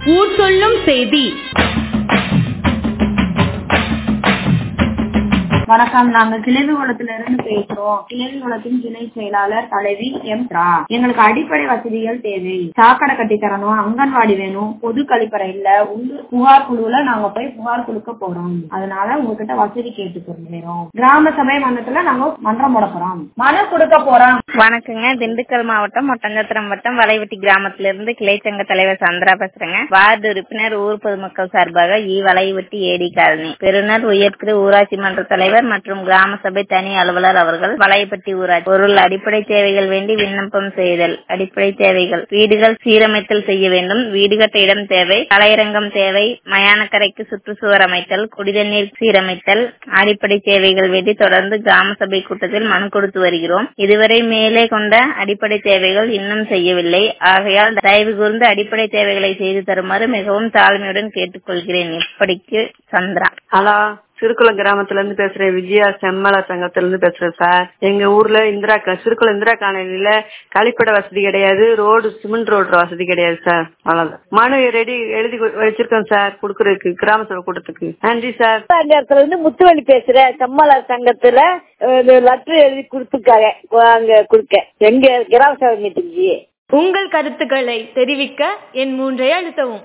ஊர் சொல்லும் செய்தி வணக்கம் நாங்க கிளவிகுளத்துல இருந்து பேசுறோம் கிளவிகுளத்தின் துணை செயலாளர் தலைவி எம் ரா எங்களுக்கு அடிப்படை வசதிகள் தேவை சாக்கடை கட்டி தரணும் அங்கன்வாடி வேணும் பொது கழிப்பறை இல்ல உள்ளூர் புகார் குழுவுல நாங்க போய் புகார் கொடுக்க போறோம் அதனால உங்ககிட்ட வசதி கேட்டு சொல்லிடுறோம் கிராம சபை மன்றத்துல நாங்க மன்றம் போட போறோம் மனு கொடுக்க போறோம் வணக்கங்க திண்டுக்கல் மாவட்டம் ஒட்டஞ்சத்திரம் வட்டம் வலைவெட்டி கிராமத்துல இருந்து கிளைச்சங்க தலைவர் சந்திரா பேசுறேங்க வார்டு உறுப்பினர் ஊர் பொதுமக்கள் சார்பாக இ வலைவெட்டி ஏடி காலனி பெருநர் உயர்திரு ஊராட்சி மன்ற தலைவர் மற்றும் கிராம சபை தனி அலுவலர் அவர்கள் வலைப்பட்டி ஊராட்சி பொருள் அடிப்படை தேவைகள் வேண்டி விண்ணப்பம் செய்தல் அடிப்படை தேவைகள் வீடுகள் சீரமைத்தல் செய்ய வேண்டும் வீடு கட்ட இடம் தேவை கலையரங்கம் தேவை மயானக்கரைக்கு சுற்றுச்சுவர் அமைத்தல் குடிதண்ணீர் சீரமைத்தல் அடிப்படை தேவைகள் வேண்டி தொடர்ந்து கிராம சபை கூட்டத்தில் மனு கொடுத்து வருகிறோம் இதுவரை மேலே கொண்ட அடிப்படை தேவைகள் இன்னும் செய்யவில்லை ஆகையால் தயவு கூர்ந்து அடிப்படை தேவைகளை செய்து தருமாறு மிகவும் தாழ்மையுடன் கேட்டுக்கொள்கிறேன் இப்படிக்கு சந்திரா ஹலோ சிறுகுளம் கிராமத்துல இருந்து பேசுறேன் விஜயா செம்மல சங்கத்துல இருந்து பேசுறேன் சார் எங்க ஊர்ல இந்திரா கா- சிறுகுளம் இந்திரா காலனில கழிப்பிட வசதி கிடையாது ரோடு சிமெண்ட் ரோடு வசதி கிடையாது சார் அவ்வளவுதான் மனு ரெடி எழுதி கு- வச்சிருக்கோம் சார் குடுக்கறதுக்கு கிராம சபை கூட்டத்துக்கு நன்றி சார் சங்கத்துல இருந்து முத்துவலி பேசுறேன் செம்மலர் சங்கத்துல லெட்டர் எழுதி கொடுத்துருக்காங்க அங்க கொடுக்க எங்க கிராம சபை மீட்டிங் உங்கள் கருத்துக்களை தெரிவிக்க என் மூன்றை அழுத்தவும்